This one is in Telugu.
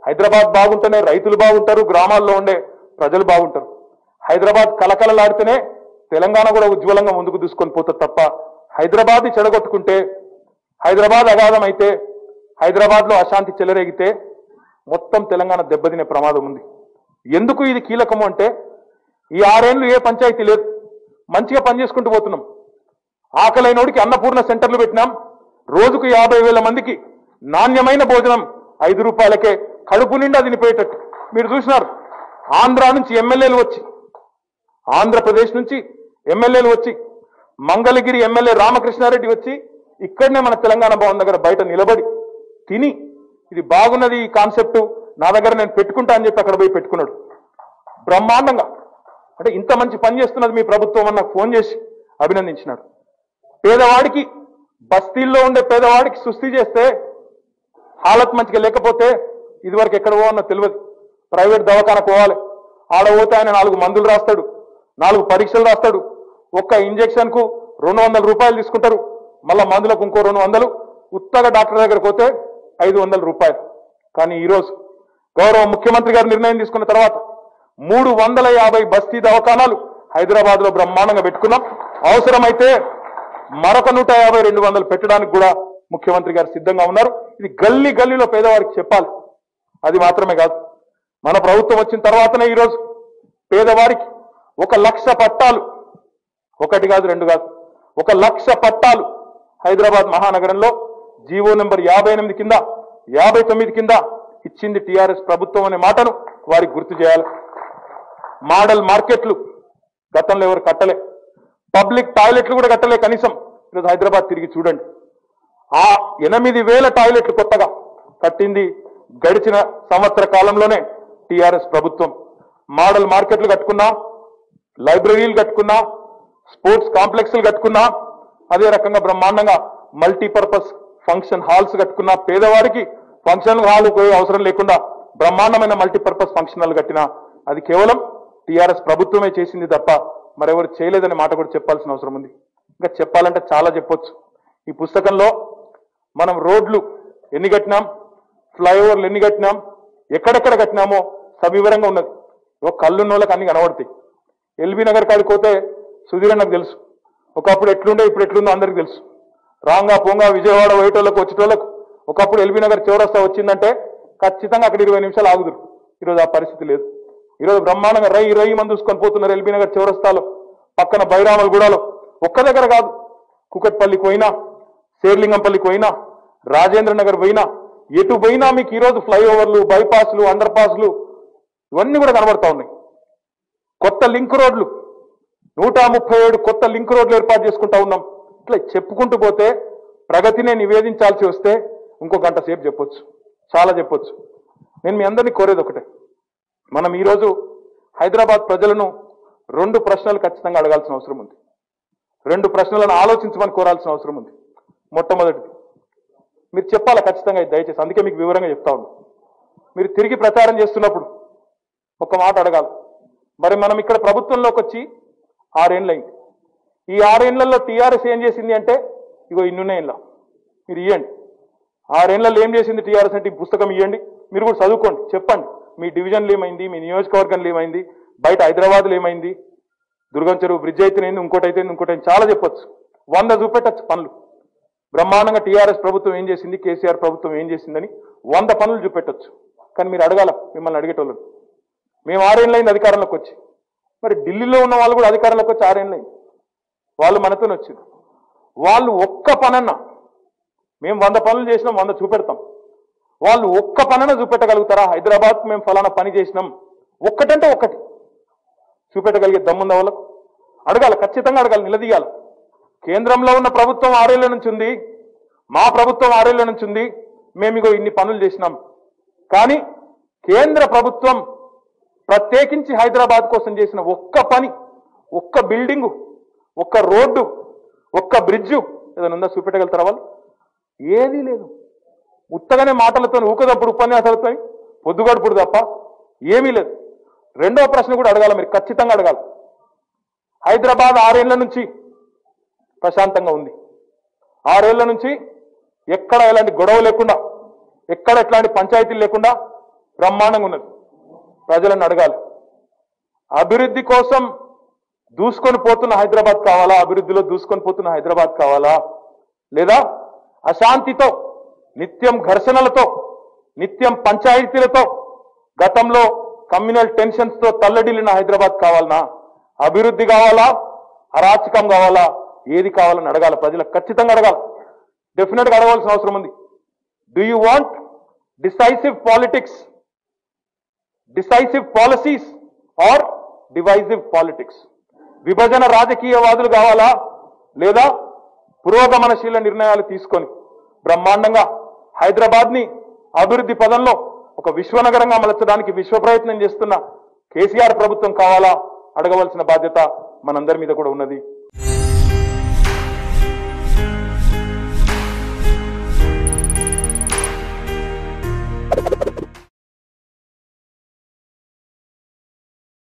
హైదరాబాద్ బాగుంటేనే రైతులు బాగుంటారు గ్రామాల్లో ఉండే ప్రజలు బాగుంటారు హైదరాబాద్ కలకలలాడితేనే తెలంగాణ కూడా ఉజ్వలంగా ముందుకు దూసుకొని పోతుంది తప్ప హైదరాబాద్ చెడగొట్టుకుంటే హైదరాబాద్ అగాధం అయితే హైదరాబాద్ లో అశాంతి చెలరేగితే మొత్తం తెలంగాణ దెబ్బతినే ప్రమాదం ఉంది ఎందుకు ఇది కీలకము అంటే ఈ ఆరేళ్లు ఏ పంచాయతీ లేదు మంచిగా పనిచేసుకుంటూ పోతున్నాం ఆకలైనోడికి అన్నపూర్ణ సెంటర్లు పెట్టినాం రోజుకు యాభై వేల మందికి నాణ్యమైన భోజనం ఐదు రూపాయలకే కడుపు నిండా తినిపోయేటట్టు మీరు చూసినారు ఆంధ్ర నుంచి ఎమ్మెల్యేలు వచ్చి ఆంధ్రప్రదేశ్ నుంచి ఎమ్మెల్యేలు వచ్చి మంగళగిరి ఎమ్మెల్యే రామకృష్ణారెడ్డి వచ్చి ఇక్కడనే మన తెలంగాణ భవన్ దగ్గర బయట నిలబడి తిని ఇది బాగున్నది ఈ కాన్సెప్ట్ నా దగ్గర నేను పెట్టుకుంటా అని చెప్పి అక్కడ పోయి పెట్టుకున్నాడు బ్రహ్మాండంగా అంటే ఇంత మంచి పని చేస్తున్నది మీ ప్రభుత్వం అని నాకు ఫోన్ చేసి అభినందించినాడు పేదవాడికి బస్తీల్లో ఉండే పేదవాడికి సుస్థి చేస్తే హాలత్ మంచిగా లేకపోతే ఇదివరకు ఎక్కడ పోవన్నో తెలియదు ప్రైవేట్ దవాఖానకు పోవాలి ఆడ పోతే ఆయన నాలుగు మందులు రాస్తాడు నాలుగు పరీక్షలు రాస్తాడు ఒక్క ఇంజెక్షన్ కు రెండు వందల రూపాయలు తీసుకుంటారు మళ్ళా మందులకు ఇంకో రెండు వందలు ఉత్తగా డాక్టర్ దగ్గరకు పోతే ఐదు వందల రూపాయలు కానీ ఈరోజు గౌరవ ముఖ్యమంత్రి గారు నిర్ణయం తీసుకున్న తర్వాత మూడు వందల యాభై బస్తీ దవాఖానాలు హైదరాబాద్ లో బ్రహ్మాండంగా పెట్టుకున్నాం అవసరమైతే మరొక నూట యాభై రెండు వందలు పెట్టడానికి కూడా ముఖ్యమంత్రి గారు సిద్ధంగా ఉన్నారు ఇది గల్లీ గల్లీలో పేదవారికి చెప్పాలి అది మాత్రమే కాదు మన ప్రభుత్వం వచ్చిన తర్వాతనే ఈరోజు పేదవారికి ఒక లక్ష పట్టాలు ఒకటి కాదు రెండు కాదు ఒక లక్ష పట్టాలు హైదరాబాద్ మహానగరంలో జీవో నెంబర్ యాభై ఎనిమిది కింద యాభై తొమ్మిది కింద ఇచ్చింది టీఆర్ఎస్ ప్రభుత్వం అనే మాటను వారికి గుర్తు చేయాలి మోడల్ మార్కెట్లు గతంలో ఎవరు కట్టలే పబ్లిక్ టాయిలెట్లు కూడా కట్టలే కనీసం ఈరోజు హైదరాబాద్ తిరిగి చూడండి ఆ ఎనిమిది వేల టాయిలెట్లు కొత్తగా కట్టింది గడిచిన సంవత్సర కాలంలోనే టీఆర్ఎస్ ప్రభుత్వం మోడల్ మార్కెట్లు కట్టుకున్నా లైబ్రరీలు కట్టుకున్నా స్పోర్ట్స్ కాంప్లెక్స్లు కట్టుకున్నా అదే రకంగా బ్రహ్మాండంగా మల్టీపర్పస్ ఫంక్షన్ హాల్స్ కట్టుకున్నా పేదవారికి ఫంక్షన్ హాల్ పోయే అవసరం లేకుండా బ్రహ్మాండమైన మల్టీపర్పస్ ఫంక్షన్ హాల్ కట్టినా అది కేవలం టీఆర్ఎస్ ప్రభుత్వమే చేసింది తప్ప మరెవరు చేయలేదనే మాట కూడా చెప్పాల్సిన అవసరం ఉంది ఇంకా చెప్పాలంటే చాలా చెప్పొచ్చు ఈ పుస్తకంలో మనం రోడ్లు ఎన్ని కట్టినాం ఫ్లైఓవర్లు ఎన్ని కట్టినాం ఎక్కడెక్కడ కట్టినామో సవివరంగా ఉన్నది ఒక కళ్ళున్న వాళ్ళకి అన్ని కనబడతాయి ఎల్బీ నగర్ కాడికి పోతే సుధీర్ నాకు తెలుసు ఒకప్పుడు ఎట్లుండే ఇప్పుడు ఎట్లుందో అందరికి తెలుసు రాంగా పొంగా విజయవాడ పోయేటోళ్ళకు వచ్చేటోళ్ళకు ఒకప్పుడు ఎల్బీ నగర్ చౌరస్తా వచ్చిందంటే ఖచ్చితంగా అక్కడ ఇరవై నిమిషాలు ఆగుదురు ఈరోజు ఆ పరిస్థితి లేదు ఈరోజు బ్రహ్మాండంగా రై రై మంది చూసుకొని పోతున్నారు ఎల్బీ నగర్ చౌరస్తాలో పక్కన బైరామలగూడలో ఒక్క దగ్గర కాదు కుకట్పల్లికి పోయినా శేర్లింగంపల్లికి పోయినా రాజేంద్ర నగర్ పోయినా ఎటు పోయినా మీకు ఈరోజు ఫ్లైఓవర్లు బైపాస్లు అండర్ పాస్లు ఇవన్నీ కూడా కనబడతా ఉన్నాయి కొత్త లింక్ రోడ్లు నూట ముప్పై ఏడు కొత్త లింక్ రోడ్లు ఏర్పాటు చేసుకుంటా ఉన్నాం ఇట్లా చెప్పుకుంటూ పోతే ప్రగతినే నివేదించాల్సి వస్తే ఇంకో గంట సేపు చెప్పొచ్చు చాలా చెప్పొచ్చు నేను మీ అందరినీ కోరేది ఒకటే మనం ఈరోజు హైదరాబాద్ ప్రజలను రెండు ప్రశ్నలు ఖచ్చితంగా అడగాల్సిన అవసరం ఉంది రెండు ప్రశ్నలను ఆలోచించమని కోరాల్సిన అవసరం ఉంది మొట్టమొదటిది మీరు చెప్పాలి ఖచ్చితంగా ఇది దయచేసి అందుకే మీకు వివరంగా చెప్తా ఉన్నాను మీరు తిరిగి ప్రచారం చేస్తున్నప్పుడు ఒక మాట అడగాలి మరి మనం ఇక్కడ ప్రభుత్వంలోకి వచ్చి ఆరేళ్ళైంది ఈ ఆరేళ్లలో టీఆర్ఎస్ ఏం చేసింది అంటే ఇగో ఇన్నున్నాయిలా మీరు ఇవ్వండి ఆరేళ్లలో ఏం చేసింది టీఆర్ఎస్ అంటే ఈ పుస్తకం ఇవ్వండి మీరు కూడా చదువుకోండి చెప్పండి మీ డివిజన్లు ఏమైంది మీ నియోజకవర్గంలో ఏమైంది బయట హైదరాబాద్లో ఏమైంది దుర్గం చెరువు బ్రిడ్జ్ అయితేనేంది ఇంకోటి అయితే ఇంకోటి అయింది చాలా చెప్పొచ్చు వంద చూపెట్టచ్చు పనులు బ్రహ్మాండంగా టీఆర్ఎస్ ప్రభుత్వం ఏం చేసింది కేసీఆర్ ప్రభుత్వం ఏం చేసిందని వంద పనులు చూపెట్టొచ్చు కానీ మీరు అడగాల మిమ్మల్ని అడిగేటోళ్ళు మేము ఆరేళ్ళైంది అధికారంలోకి వచ్చి మరి ఢిల్లీలో ఉన్న వాళ్ళు కూడా అధికారంలోకి వచ్చి ఆరేళ్ళైంది వాళ్ళు మనతోనే వచ్చింది వాళ్ళు ఒక్క పనన్నా మేము వంద పనులు చేసినాం వంద చూపెడతాం వాళ్ళు ఒక్క పనన చూపెట్టగలుగుతారా హైదరాబాద్ మేము ఫలానా పని చేసినాం ఒక్కటంటే ఒక్కటి చూపెట్టగలిగే దమ్ముందా వాళ్ళకు అడగాలి ఖచ్చితంగా అడగాలి నిలదీయాలి కేంద్రంలో ఉన్న ప్రభుత్వం ఆరేళ్ల నుంచి ఉంది మా ప్రభుత్వం ఆరేళ్ల నుంచి ఉంది మేము ఇగో ఇన్ని పనులు చేసినాం కానీ కేంద్ర ప్రభుత్వం ప్రత్యేకించి హైదరాబాద్ కోసం చేసిన ఒక్క పని ఒక్క బిల్డింగు ఒక్క రోడ్డు ఒక్క బ్రిడ్జు ఏదైనా ఉందా చూపెట్టగలుగుతారా వాళ్ళు ఏదీ లేదు ఉత్తగానే మాటలతో ఊకదప్పుడు ఉపన్యాసాలతో పొద్దుగడుపుడు తప్ప ఏమీ లేదు రెండవ ప్రశ్న కూడా అడగాలి మీరు ఖచ్చితంగా అడగాలి హైదరాబాద్ ఆరేళ్ల నుంచి ప్రశాంతంగా ఉంది ఆరేళ్ల నుంచి ఎక్కడ ఎలాంటి గొడవ లేకుండా ఎక్కడ ఎట్లాంటి పంచాయతీలు లేకుండా బ్రహ్మాండంగా ఉన్నది ప్రజలను అడగాలి అభివృద్ధి కోసం దూసుకొని పోతున్న హైదరాబాద్ కావాలా అభివృద్ధిలో దూసుకొని పోతున్న హైదరాబాద్ కావాలా లేదా అశాంతితో నిత్యం ఘర్షణలతో నిత్యం పంచాయతీలతో గతంలో కమ్యూనల్ టెన్షన్స్ తో తల్లడిల్లిన హైదరాబాద్ కావాలనా అభివృద్ధి కావాలా అరాచకం కావాలా ఏది కావాలని అడగాల ప్రజలకు ఖచ్చితంగా అడగాలి డెఫినెట్ గా అడగాల్సిన అవసరం ఉంది do you want decisive politics decisive policies or divisive politics విభజన రాజకీయవాదులు కావాలా లేదా పురోగమనశీల నిర్ణయాలు తీసుకొని బ్రహ్మాండంగా హైదరాబాద్ ని అభివృద్ధి పదంలో ఒక విశ్వనగరంగా మలచడానికి విశ్వ ప్రయత్నం చేస్తున్న కేసీఆర్ ప్రభుత్వం కావాలా అడగవలసిన బాధ్యత మనందరి మీద కూడా ఉన్నది